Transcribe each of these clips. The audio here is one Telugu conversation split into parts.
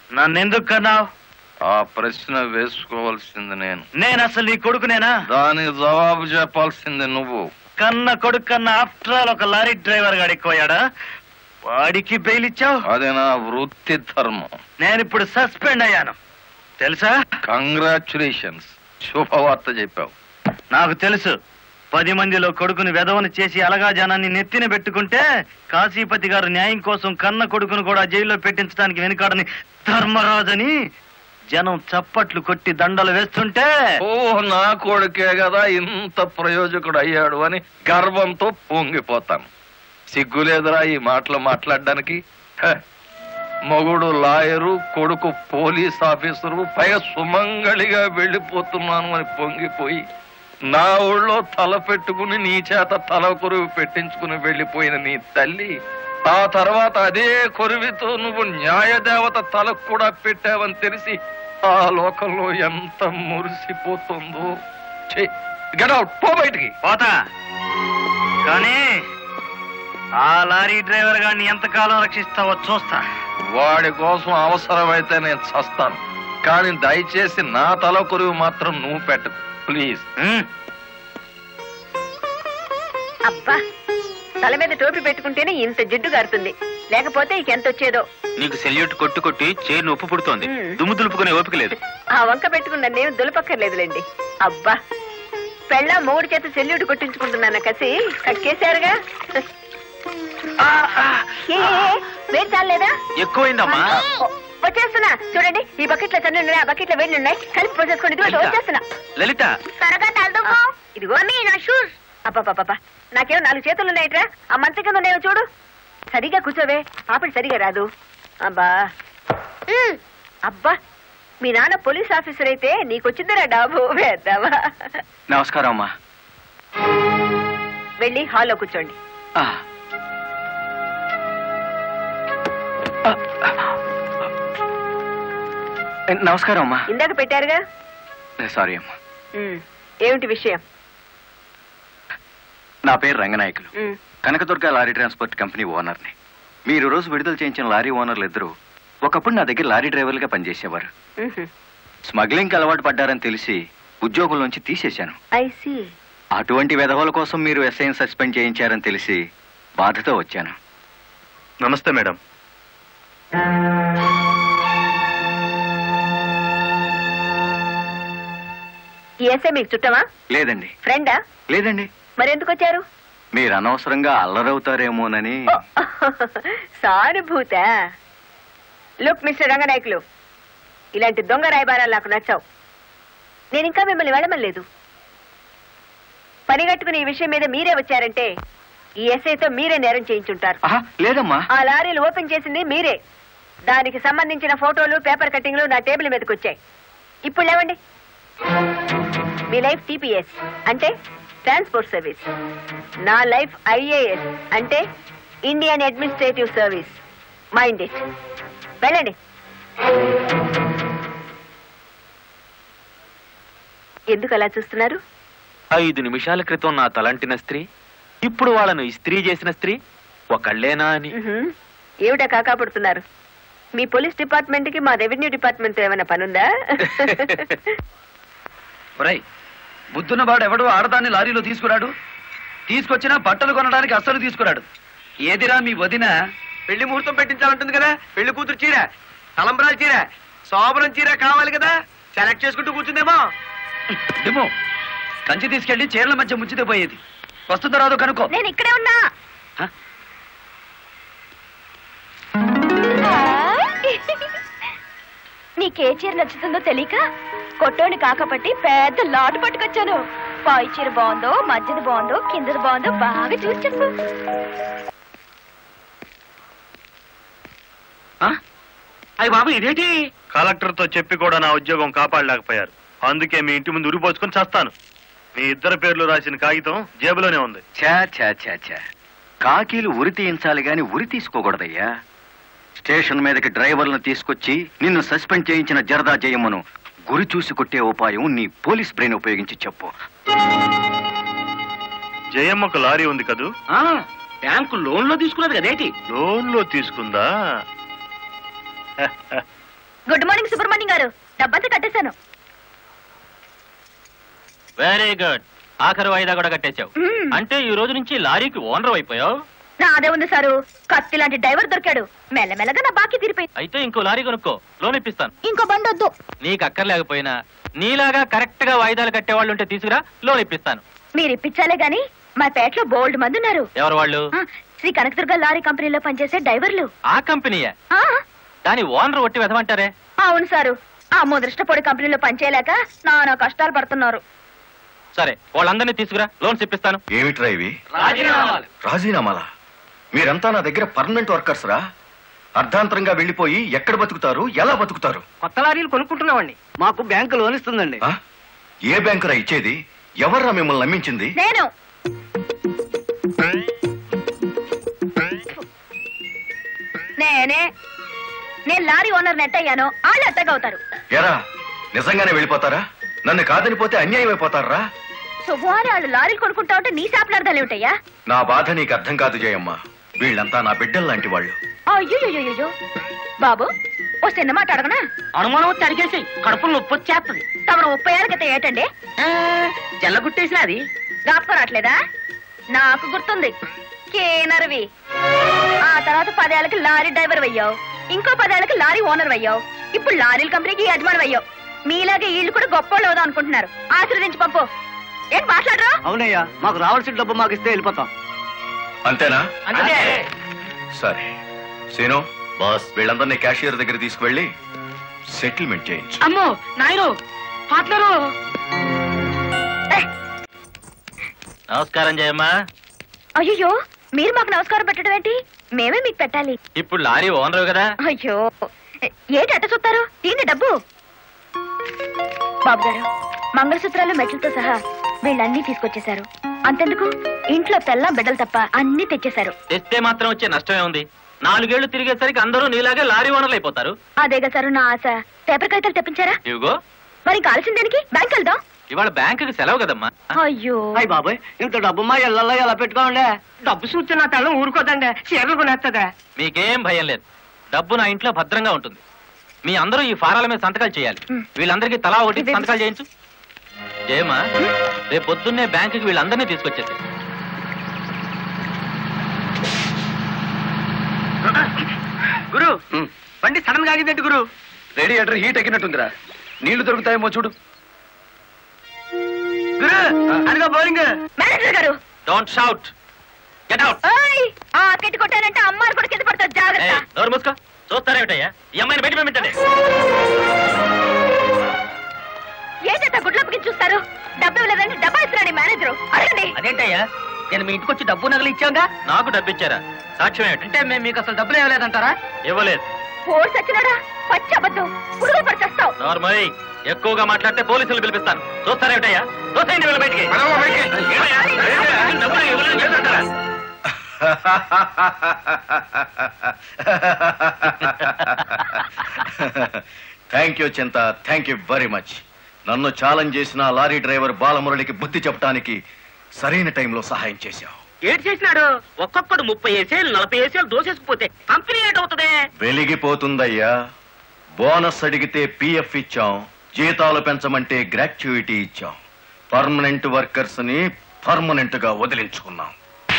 నన్నెందుకు కన్నావు ఆ ప్రశ్న వేసుకోవాల్సింది నేను నేను అసలు నీ కొడుకునేనా దానికి జవాబు చెప్పాల్సింది నువ్వు కన్న కొడుకు కన్న ఆఫ్టర్ ఆల్ ఒక లారీ డ్రైవర్ గాడికి పోయాడా వాడికి బెయిల్ ఇచ్చావు అది నా వృత్తి ధర్మం నేను ఇప్పుడు సస్పెండ్ అయ్యాను తెలుసా కంగ్రాచులేషన్స్ శుభవార్త చెప్పావు నాకు తెలుసు పది మందిలో కొడుకుని వెధవను చేసి అలగా జనాన్ని నెత్తిన పెట్టుకుంటే కాశీపతి గారు న్యాయం కోసం కన్న కొడుకును కూడా జైల్లో పెట్టించడానికి వెనుకాడని ధర్మరాజని జనం చప్పట్లు కొట్టి దండలు వేస్తుంటే ఓ నా కొడుకే కదా ఇంత ప్రయోజకుడు అయ్యాడు అని గర్వంతో పొంగిపోతాను సిగ్గులేదురా ఈ మాటలు మాట్లాడడానికి హ, మొగుడు లాయరు కొడుకు పోలీస్ ఆఫీసరు పైగా సుమంగళిగా వెళ్ళిపోతున్నాను అని పొంగిపోయి నా ఊళ్ళో తల పెట్టుకుని నీ చేత తల కొరువు పెట్టించుకుని వెళ్ళిపోయిన నీ తల్లి ఆ తర్వాత అదే కొరువితో నువ్వు న్యాయదేవత తలకు కూడా పెట్టావని తెలిసి ఆ లోకంలో ఎంత మురిసిపోతుందో గెట్ అవుట్ పో బయటికి పోతా కానీ ఆ లారీ డ్రైవర్ గారిని ఎంతకాలం రక్షిస్తావో చూస్తా వాడి కోసం అవసరమైతే నేను చస్తాను కానీ దయచేసి నా తల కొరువు మాత్రం నువ్వు పెట్టకు ప్లీజ్ ఉమ్. అబ్బా తల మీద టోపీ పెట్టుకుంటేనే ఇంత జిడ్డు గారుతుంది లేకపోతే ఇక ఎంత వచ్చేదో నీకు సెల్యూట్ కొట్టు కొట్టి చేరు ఉప్పు పుడుతోంది మ్. దుమ్ము దులుపుకునే ఓపిక లేదు ఆ వంక పెట్టుకున్న నేను దులపక్కర్లేదులేండి అబ్బా పెళ్ళ మూడు చేత సెల్యూట్ కొట్టించుకుంటున్నాను కసి కక్కేశారుగా ఆ, ఆ, ఏ ఏ, వేడి చాలేదా ఎక్కువైందమ్మా వచ్చేస్తున్నా చూడండి ఈ బకెట్ లో తన్ను ఉన్నాయి ఆ బకెట్ లో వేడి ఉన్నాయి కలిపి పోసేసుకోండి ఇదిగో లలిత. వచ్చేస్తున్నా లలిత త్వరగా తలదుకో ఇదిగో మీ నా షూస్ అబ్బాబాబా నాకేం నాలుగు చేతులు ఉన్నాయట్రా ఆ మంచం కింద ఉన్నాయో చూడు సరిగా కూర్చోవే పాపడి సరిగా రాదు అబ్బా ఉమ్, అబ్బా మీ నాన్న పోలీస్ ఆఫీసర్ అయితే నీకొచ్చిందిరా డాబు వేద్దామా నమస్కారం అమ్మా వెళ్ళి హాల్లో కూర్చోండి ఆ. ఆ. నమస్కారం అమ్మా ఇందాక పెట్టారుగా సారీ అమ్మా ఉమ్, ఏమిటి విషయం నా పేరు Ranganayakulu um, Kanakadurga lorry transport company ఓనర్ని మీరు రోజు విడుదల చేయించిన లారీ ఓనర్లు ఇద్దరు ఒకప్పుడు నా దగ్గర లారీ డ్రైవర్లుగా పనిచేసేవారు ఉహు. స్మగ్లింగ్కి అలవాటు పడ్డారని తెలిసి ఉద్యోగం నుంచి తీసేశాను I see. అటువంటి విధవల కోసం మీరు ఎస్ఐని సస్పెండ్ చేయించారని తెలిసి బాధతో వచ్చాను నమస్తే మేడం ఈ ఎస్ఐ మీకు చుట్టమా లేదండి ఫ్రెండా లేదండి మరెందుకు వచ్చారు మీరు అనవసరంగా అల్లరవుతారేమోనని సానుభూత లుక్ మిస్టర్ రంగనాయకులు ఇలాంటి దొంగ రాయబారాలు నాకు నచ్చావు నేను ఇంకా మిమ్మల్ని వెళ్ళమలేదు పని కట్టుకుని ఈ విషయం మీద మీరే వచ్చారంటే ఈ ఎస్ఐతో మీరే నేరం చేయించుంటారు ఆహా, లేదమ్మా ఆ లారీలు ఓపెన్ చేసింది మీరే దానికి సంబంధించిన ఫోటోలు పేపర్ కట్టింగ్లు నా టేబుల్ మీదకి వచ్చాయి ఇప్పుడు లేవండి మీ లైఫ్ టీపీఎస్ అంటే ట్రాన్స్పోర్ట్ సర్వీస్ నా లైఫ్ ఐఏఎస్ అంటే Indian administrative service mind it వెళ్ళండి ఎందుకు అలా చూస్తున్నారు ఐదు నిమిషాల క్రితం నా తలంటిన స్త్రీ ఇప్పుడు వాళ్ళను ఇస్త్రీ చేసిన స్త్రీ ఒకళ్ళేనా అని మ్మ్హ్మ్. ఏమిటా కాకాపడుతున్నారు మీ పోలీస్ డిపార్ట్మెంట్ కి మా రెవెన్యూ డిపార్ట్మెంట్ ఏమైనా పనుందా ఒరేయ్ బుద్ధున్నవాడు ఎవడు ఆడదాన్ని లారీలో తీసుకురాడు తీసుకొచ్చినా బట్టలు కొనడానికి అస్సలు తీసుకురాడు ఏదిరా మీ వదిన పెళ్లి ముహూర్తం పెట్టించాలంటుంది కదా పెళ్లి కూతురు చీర తలంబరాల చీర శోభనం చీర కావాలి కదా సెలెక్ట్ చేసుకుంటూ కూర్చుందేమో దిమ్ము కంచి తీసుకెళ్లి చీరల మధ్య ముంచితే పోయేది వస్తుందో రాదో కనుక్కో నేను ఇక్కడే ఉన్నా హ? నీకే చీర నచ్చుతుందో తెలియక కొట్టోని కాకపట్టి పెద్ద లాటు పట్టుకొచ్చాను పై చీర బాగుందో మధ్యది బాగుందో కిందది బాగుందో బాగా చూసి చెప్పు అయ్యి బాబు ఇదేంటి కలెక్టర్ తో చెప్పి కూడా నా ఉద్యోగం కాపాడలేకపోయారు అందుకే మీ ఇంటి ముందు ఉరిపోసుకొని చేస్తాను మీ ఇద్దరు పేర్లు రాసిన కాగితం జేబులోనే ఉంది ఛా ఛా ఛా ఛా కాకీలు ఉరి తీయించాలి గాని ఉరి తీసుకోకూడదయ్యా స్టేషన్ మీదకి డ్రైవర్లను తీసుకొచ్చి నిన్ను సస్పెండ్ చేయించిన జరదా జయమ్మను గురి చూసి కొట్టే ఉపాయం నీ పోలీస్ బ్రెయిన్ ఉపయోగించి చెప్పు జయమ్మకు లారీ ఉంది కదూ బ్యాంకు లోన్ లో తీసుకున్నది కదేటి లోన్ లో తీసుకుందా గుడ్ మార్నింగ్ సుబ్రహ్మణ్యం గారు డబ్బంతా కట్టేశాను వెరీ గుడ్ ఆఖరి వాయిదా కూడా కట్టేశావు మ్మ్. అంటే ఈ రోజు నుంచి లారీకి ఓనర్ అయిపోయావు నా అదే ఉంది సారు కత్తి లాంటి డ్రైవర్ దొరికాడు మెల్లమెల్లగా నా బాకీ తీరిపోయింది అయితే ఇంకో లారీ కొనుక్కో లోన్ ఇప్పిస్తాను ఇంకో బండి వద్దు నీకు అక్కర్లేకపోయినా నీలాగా కరెక్ట్ గా వాయిదాలు కట్టేవాళ్ళు ఉంటే తీసుకురా లోన్ ఇప్పిస్తాను మీరు ఇప్పించాలే గాని మా పేటలో బోల్డ్ మంది ఉన్నారు ఎవరు వాళ్ళు ఆ, శ్రీ కనకదుర్గ లారీ కంపెనీలో పనిచేసే డ్రైవర్లు ఆ కంపెనీయే ఆ, దాని ఓనర్ ఒట్టి వెదమంటారే అవును సారు ఆ ముదృష్టపొడి కంపెనీలో పనిచేయలేక నానా కష్టాలు పడుతున్నారు సరే వాళ్ళందరినీ తీసుకురా లోన్స్ ఇప్పిస్తాను ఏమిట్రా ఇవి రాజీనామాలు రాజీనామాలా మీరంతా నా దగ్గర పర్మనెంట్ వర్కర్స్ రా అర్ధాంతరంగా వెళ్ళిపోయి ఎక్కడ బతుకుతారు ఎలా బతుకుతారు కొత్త లారీలు కొనుక్కుంటున్నామండి మాకు బ్యాంకు లోన్ ఇస్తుందండి ఆ? ఏ బ్యాంకురా ఇచ్చేది ఎవర్రా మిమ్మల్ని నమ్మించింది నేను నేనే నేను లారీ ఓనర్ నెట్ అయ్యాను వాళ్ళు ఎత్తగవుతారు ఎరా నిజంగానే వెళ్ళిపోతారా నన్ను కాదని పోతే అన్యాయం అయిపోతారా శుభవారి వాళ్ళు లారీలు కొనుక్కుంటా ఉంటే నీ శాపలార్థాలు ఏమిటయ్యా నా బాధ నీకు అర్థం కాదు జయమ్మ వీళ్ళంతా నా బిడ్డలు లాంటి వాళ్ళు అయ్యో బాబు ఓ చిన్న మాట అడగనా అనుమానం వచ్చి అడిగేసి కడుపులో నొప్పి వచ్చేస్తుంది తమరు ముప్పై ఏళ్ళ క్రితం ఏటండి జల్లగుట్టేసిన అది జ్ఞాపకం రావట్లేదా నాకు గుర్తుంది కేనర్వి ఆ తర్వాత పదేళ్ళకి లారీ డ్రైవర్ అయ్యావు ఇంకో పదేళ్ళకి లారీ ఓనర్ అయ్యావు ఇప్పుడు లారీల కంపెనీకి యజమాని అయ్యావు మీలాగే వీళ్ళు కూడా గొప్పోళ్ళు అవుదాం అనుకుంటున్నారు ఆశీర్వదించి పంపు ఏం మాట్లాడరా అవునయ్యా మాకు రావాల్సిన డబ్బు మాకు ఇస్తే వెళ్ళిపోతాం అంతేనా అంతే సరే సీను బాస్ వీళ్ళందరినీ క్యాషియర్ దగ్గర తీసుకువెళ్ళి సెటిల్మెంట్ చేయించు అమ్మో నాయను పాటలరు నమస్కారం జయమ్మా అయ్యో మీరు మాకు నమస్కారం పెట్టడం ఏంటి మేమే మీకు పెట్టాలి ఇప్పుడు లారీ ఓనర్ కదా అయ్యో ఏంటి అట్ట చూస్తారు తీయండి డబ్బు బాబు గారు మంగళసూత్రాలు మెట్లతో సహా వీళ్ళన్నీ తీసుకొచ్చేశారు అంతెందుకు ఇంట్లో తెల్లం బిడ్డలు తప్ప అన్ని తెచ్చేశారు తెస్తే మాత్రం వచ్చే నష్టమే ఉంది నాలుగేళ్లు తిరిగేసరికి అందరూ నీలాగే లారీ ఓనర్లు అయిపోతారు అదేగా సారు నా ఆశ పేపర్ కాగితాలు తెప్పించారా ఇవిగో మరి కాల్సిన దేనికి బ్యాంక్ వెళ్దాం ఇవాళ బ్యాంకుకి సెలవు కదమ్మా అయ్యో అయ్యి బాబాయ్ ఇంత డబ్బు మా ఇళ్ళల్లో ఎలా పెట్టుకోండి డబ్బు చూస్తే నా తెల్లం ఊరుకోదండి చీరలు కొనేస్తుందా మీకేం భయం లేదు డబ్బు నా ఇంట్లో భద్రంగా ఉంటుంది మీ అందరూ ఈ ఫారాల మీద సంతకాలు చేయాలి మ్. వీళ్ళందరికీ తలా ఒకటి ఇదే- సంతకాలు చేయించు జయమా రేపు పొద్దున్నే బ్యాంకుకి వీళ్ళందరినీ తీసుకొచ్చేసి గురు బండి సడన్ గా ఆగిందండి గురు రేడియేటర్ హీట్ ఎక్కినట్టుందిరా నీళ్లు దొరుకుతాయేమో చూడు గురు అదిగో బౌలింగ్ మేనేజర్ గారు డోంట్ షౌట్ గెట్ అవుట్ ఓయ్ ఆ కెట్టి కొట్టానంటే అమ్మారు కూడా కింద పడతారు జాగ్రత్త నోరు మూసుకో చూస్తారేమిటయ్యా ఈ అమ్మాయిని బయట పంపించండి ఏంటంటే గుడ్లప్పకి చూస్తారు డబ్బు ఇవ్వలేదని డబ్బా ఇస్తున్నాడు ఈ మేనేజరు అడగండి అదేంటయ్యా నేను మీ ఇంటికి వచ్చి డబ్బు నగలు ఇచ్చాగా నాకు డబ్బు ఇచ్చారా సాక్ష్యం ఏమిటి అంటే మేము మీకు అసలు డబ్బులు ఇవ్వలేదంటారా ఇవ్వలేదు ఫోర్స్ వచ్చినాడా పచ్చి అబద్ధం పురుగు పడిచేస్తావు నార్మల్ ఎక్కువగా మాట్లాడితే పోలీసులు పిలిపిస్తాను చూస్తారేమిటయ్యా చూస్తాయండి వీళ్ళ బయటికి ఏమయ్యా? డబ్బులు ఇవ్వలేదు చేస్తుంటారా? థ్యాంక్ యూ చింత థ్యాంక్ యూ వెరీ మచ్ నన్ను ఛాలెంజ్ చేసిన ఆ లారీ డ్రైవర్ బాలమురళికి బుద్ధి చెప్పడానికి సరైన టైంలో సహాయం చేశావు ఏడు చేసినాడు ఒక్కొక్కడు ముప్పై ఏసేలు నలభై ఏసేలు దోసేసుకుపోతే కంపెనీ ఏటవుతుంది వెలిగిపోతుందయ్యా బోనస్ అడిగితే పిఎఫ్ ఇచ్చాం జీతాలు పెంచమంటే గ్రాట్యుయిటీ ఇచ్చాం పర్మనెంట్ వర్కర్స్ ని పర్మనెంట్ గా వదిలించుకున్నాం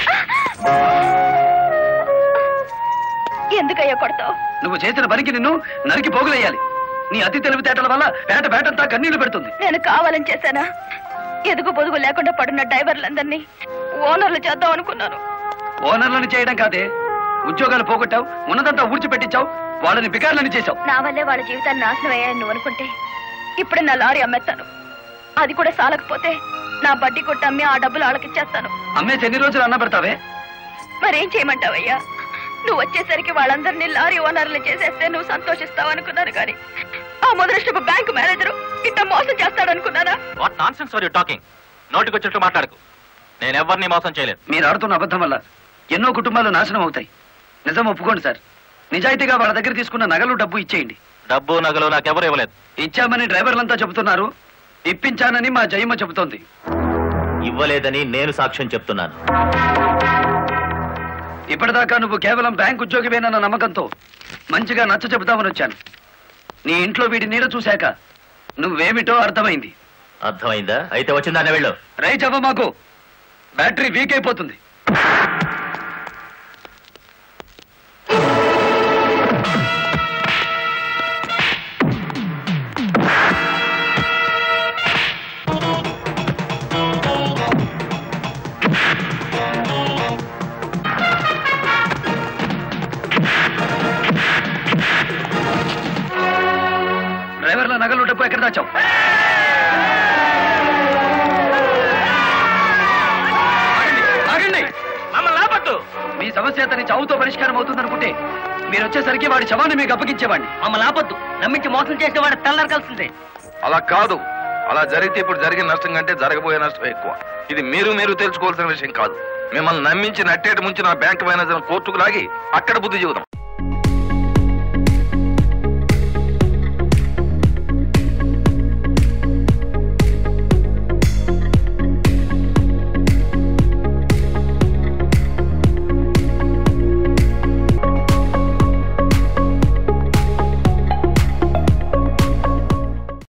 ఎందుకయ్యా కొడతావు నువ్వు చేసిన పనికి నిన్ను నరికి పోగులేయాలి నీ అతి తెలివితేటల వల్ల పేట పేటంతా కన్నీళ్లు పెడుతుంది నేను కావాలని చేశానా ఎదుగు పొదుగు లేకుండా పడున్న డ్రైవర్లందరినీ ఓనర్లు చేద్దాం అనుకున్నాను ఓనర్లను చేయడం కాదే ఉద్యోగాలు పోగొట్టావు ఉన్నదంతా ఊడ్చిపెట్టించావు వాళ్ళని బికార్లని చేశావు నా వల్లే వాళ్ళ జీవితాన్ని నాశనం అయ్యాయని నువ్వు అనుకుంటే ఇప్పుడు నా లారీ అమ్మేస్తాను అది కూడా సాలకపోతే నా బడ్డీ కొట్టి అమ్మి ఆ డబ్బులు వాళ్ళకిచ్చేస్తాను అమ్మేసి ఎన్ని రోజులు అన్న పెడతావే మరేం చేయమంటావయ్యా నువ్వు వచ్చేసరికి వాళ్ళందరినీ లారీ ఓనర్లు చేసేస్తే నువ్వు సంతోషిస్తావు అనుకున్నాను కానీ ఆ ముదృష్టపు బ్యాంకు మేనేజరు ఇట్ట మోసం చేస్తాడనుకున్నానా what nonsense are you talking నోటికొచ్చినట్టు మాట్లాడకు నేను ఎవరిని మోసం చేయలేదు మీరు ఆడుతున్న అబద్ధం వల్ల ఎన్నో కుటుంబాలు నాశనం అవుతాయి నిజం ఒప్పుకోండి సార్ నిజాయితీగా వాళ్ళ దగ్గర తీసుకున్న నగలు డబ్బు ఇచ్చేయండి డబ్బు నగలు నాకెవరు ఇవ్వలేదు ఇచ్చామని డ్రైవర్లంతా చెబుతున్నారు ఇప్పించానని మా జయమ్మ చెబుతోంది ఇవ్వలేదని నేను సాక్ష్యం చెప్తున్నాను ఇప్పటిదాకా నువ్వు కేవలం బ్యాంక్ ఉద్యోగివేనన్న నమ్మకంతో మంచిగా నచ్చ చెబుతామని వచ్చాను నీ ఇంట్లో వీడి నీడ చూశాక నువ్వేమిటో అర్థమైంది అర్థమైందా అయితే వచ్చిందానే వెళ్ళు రైట్ అవ్వ మాకు బ్యాటరీ వీక్ అయిపోతుంది డ్రైవర్ల నగలు డబ్బు ఎక్కడ దాచావు ఆగండి, ఆగండి మమ్మల్ని ఆపట్టు మీ సమస్య అతని చావుతో పరిష్కారం అవుతుందనుకుంటే మీరు వచ్చేసరికి వాడి శవాన్ని మీకు అప్పగించేవాడిని మమ్మల్ని ఆపొద్దు నమ్మించి మోసం చేసిన వాడు తెల్లారకాల్సిందే అలా కాదు అలా జరిగితే ఇప్పుడు జరిగిన నష్టం కంటే జరగబోయే నష్టం ఎక్కువ ఇది మీరు మీరు తెలుసుకోవాల్సిన విషయం కాదు మిమ్మల్ని నమ్మించి నట్టేట ముంచి నా బ్యాంక్ మేనేజర్ కోర్టుకు లాగి అక్కడ బుద్ధి చెబుదాం